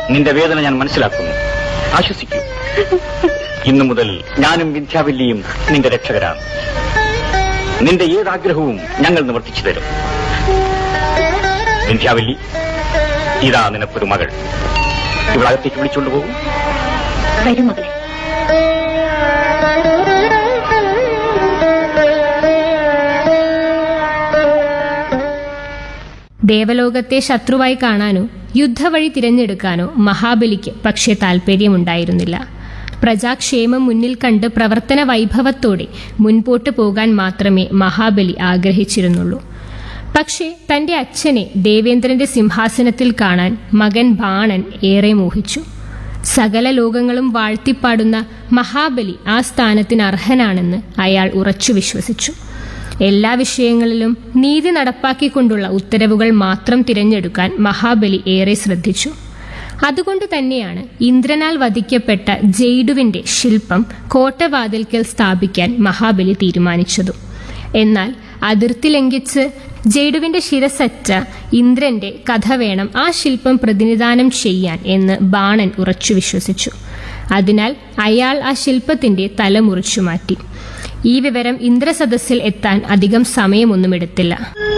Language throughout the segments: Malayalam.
നിന്റെ വേദന ഞാൻ മനസ്സിലാക്കുന്നു ആശ്വസിക്കൂ ഇന്നു മുതൽ ഞാനും വിദ്യാവല്ലിയും നിന്റെ രക്ഷകരാണ് നിന്റെ ഏതാഗ്രഹവും ഞങ്ങൾ നിവർത്തിച്ചു തരും വിദ്യാവല്ലി ഇതാ നിനക്കൊരു മകൾ ഇവളകത്തേക്ക് വിളിച്ചുകൊണ്ടു പോകും വരും മകളെ ദേവലോകത്തെ ശത്രുവായി കാണാനോ യുദ്ധവഴി തിരഞ്ഞെടുക്കാനോ മഹാബലിക്ക് പക്ഷേ താൽപ്പര്യമുണ്ടായിരുന്നില്ല പ്രജാക്ഷേമം മുന്നിൽ കണ്ട് പ്രവർത്തന വൈഭവത്തോടെ മുൻപോട്ട് പോകാൻ മാത്രമേ മഹാബലി ആഗ്രഹിച്ചിരുന്നുള്ളൂ പക്ഷേ തന്റെ അച്ഛനെ ദേവേന്ദ്രന്റെ സിംഹാസനത്തിൽ കാണാൻ മകൻ ബാണൻ ഏറെ മോഹിച്ചു സകല ലോകങ്ങളും വാഴ്ത്തിപ്പാടുന്ന മഹാബലി ആ സ്ഥാനത്തിന് അർഹനാണെന്ന് അയാൾ ഉറച്ചു വിശ്വസിച്ചു എല്ലാ വിഷയങ്ങളിലും നീതി നടപ്പാക്കിക്കൊണ്ടുള്ള ഉത്തരവുകൾ മാത്രം തിരഞ്ഞെടുക്കാൻ മഹാബലി ഏറെ ശ്രദ്ധിച്ചു അതുകൊണ്ട് തന്നെയാണ് ഇന്ദ്രനാൽ വധിക്കപ്പെട്ട ജെയ്ഡുവിന്റെ ശില്പം കോട്ടവാതിൽക്കൽ സ്ഥാപിക്കാൻ മഹാബലി തീരുമാനിച്ചതും എന്നാൽ അതിർത്തി ലംഘിച്ച് ജെയ്ഡുവിന്റെ ശിരസറ്റ ഇന്ദ്രന്റെ കഥ വേണം ആ ശില്പം പ്രതിനിധാനം ചെയ്യാൻ എന്ന് ബാണൻ ഉറച്ചു വിശ്വസിച്ചു അതിനാൽ അയാൾ ആ ശില്പത്തിന്റെ തല മുറിച്ചു മാറ്റി ഈ വിവരം ഇന്ദ്രസദസ്സിൽ എത്താൻ അധികം സമയമൊന്നും എടുത്തില്ല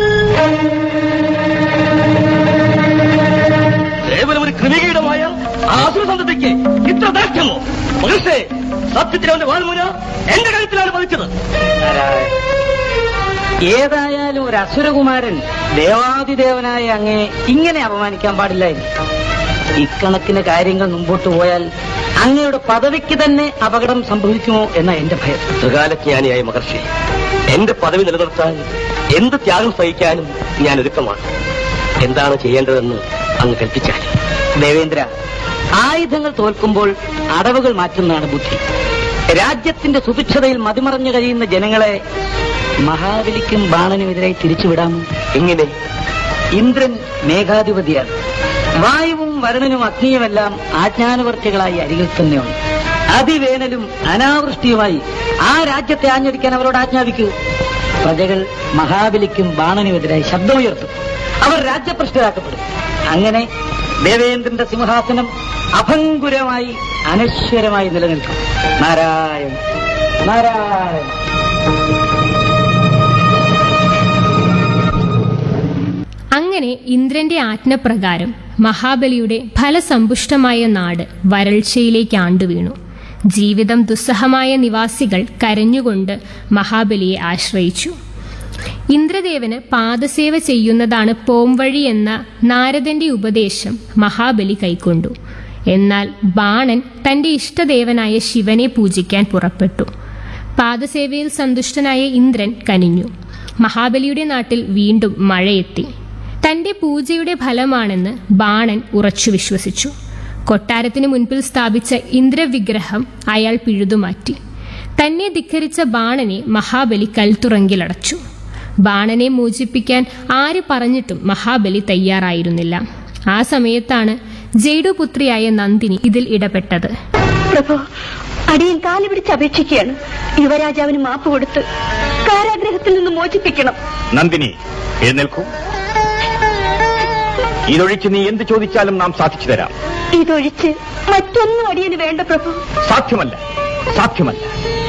കേവലം ഒരു ക്രിമികീടമായ ആസുരസന്ധതയ്ക്ക് ഇത്ര ദാഷ്ട്യമോ മനുഷ്യ സത്യത്തിൽ അവന്റെ വാൽമുന എന്റെ കഴുത്തിലാണ് പതിച്ചത് ഏതായാലും ഒരു അസുരകുമാരൻ ദേവാദിദേവനായ അങ്ങേ ഇങ്ങനെ അപമാനിക്കാൻ പാടില്ലായിരുന്നു ഇക്കണക്കിന് കാര്യങ്ങൾ മുമ്പോട്ട് പോയാൽ അങ്ങയുടെ പദവിക്ക് തന്നെ അപകടം സംഭവിക്കുമോ എന്ന എന്റെ ഭയം ത്രികാലജ്ഞാനിയായ മഹർഷി എന്റെ പദവി നിലനിർത്താൻ എന്ത് ത്യാഗം സഹിക്കാനും ഞാൻ ഒരുക്കമാണ് എന്താണ് ചെയ്യേണ്ടതെന്ന് അങ്ങ് കൽപ്പിച്ചാൽ ദേവേന്ദ്ര ആയുധങ്ങൾ തോൽക്കുമ്പോൾ അടവുകൾ മാറ്റുന്നതാണ് ബുദ്ധി രാജ്യത്തിന്റെ സുഭിക്ഷതയിൽ മതിമറഞ്ഞു കഴിയുന്ന ജനങ്ങളെ മഹാബലിക്കും ബാണനുമെതിരായി തിരിച്ചുവിടാമോ എങ്ങനെ ഇന്ദ്രൻ മേഘാധിപതിയാണ് വായുവും വരുണനും അഗ്നിയുമെല്ലാം ആജ്ഞാനുവർത്തികളായി അരികിൽ തന്നെയുണ്ട് അതിവേനലും അനാവൃഷ്ടിയുമായി ആ രാജ്യത്തെ ആഞ്ഞടിക്കാൻ അവരോട് ആജ്ഞാപിക്കൂ പ്രജകൾ മഹാബലിക്കും ബാണനുമെതിരായി ശബ്ദമുയർത്തും അവർ രാജ്യഭ്രഷ്ടരാക്കപ്പെടും അങ്ങനെ ദേവേന്ദ്രന്റെ സിംഹാസനം അഭങ്കുരമായി അനശ്വരമായി നിലനിൽക്കും നാരായണ നാരായണ അങ്ങനെ ഇന്ദ്രന്റെ ആജ്ഞപ്രകാരം മഹാബലിയുടെ ഫലസമ്പുഷ്ടമായ നാട് വരൾച്ചയിലേക്ക് ആണ്ടുവീണു ജീവിതം ദുസ്സഹമായ നിവാസികൾ കരഞ്ഞുകൊണ്ട് മഹാബലിയെ ആശ്രയിച്ചു ഇന്ദ്രദേവന് പാദസേവ ചെയ്യുന്നതാണ് പോംവഴി എന്ന നാരദന്റെ ഉപദേശം മഹാബലി കൈക്കൊണ്ടു എന്നാൽ ബാണൻ തന്റെ ഇഷ്ടദേവനായ ശിവനെ പൂജിക്കാൻ പുറപ്പെട്ടു പാദസേവയിൽ സന്തുഷ്ടനായ ഇന്ദ്രൻ കനിഞ്ഞു മഹാബലിയുടെ നാട്ടിൽ വീണ്ടും മഴയെത്തി തന്റെ പൂജയുടെ ഫലമാണെന്ന് ബാണൻ ഉറച്ചു വിശ്വസിച്ചു കൊട്ടാരത്തിന് മുൻപിൽ സ്ഥാപിച്ച ഇന്ദ്രവിഗ്രഹം അയാൾ പിഴുതുമാറ്റി തന്നെ ധിക്കരിച്ച ബാണനെ മഹാബലി കൽത്തുറങ്കിലടച്ചു ബാണനെ മോചിപ്പിക്കാൻ ആര് പറഞ്ഞിട്ടും മഹാബലി തയ്യാറായിരുന്നില്ല ആ സമയത്താണ് ജയ്ഡുപുത്രിയായ നന്ദിനി ഇതിൽ ഇടപെട്ടത് പ്രഭു അടിയൻ കാലി പിടിച്ച് അപേക്ഷിക്കുകയാണ് യുവരാജാവിന് മാപ്പ് കൊടുത്ത് കാരാഗ്രഹത്തിൽ നിന്ന് മോചിപ്പിക്കണം നന്ദിനി എഴുന്നേൽക്കൂ ഇതൊഴിച്ച് നീ എന്ത് ചോദിച്ചാലും നാം സാധിച്ചു തരാം ഇതൊഴിച്ച് മറ്റൊന്നും അടിയന് വേണ്ട പ്രഭു സാധ്യമല്ല സാധ്യമല്ല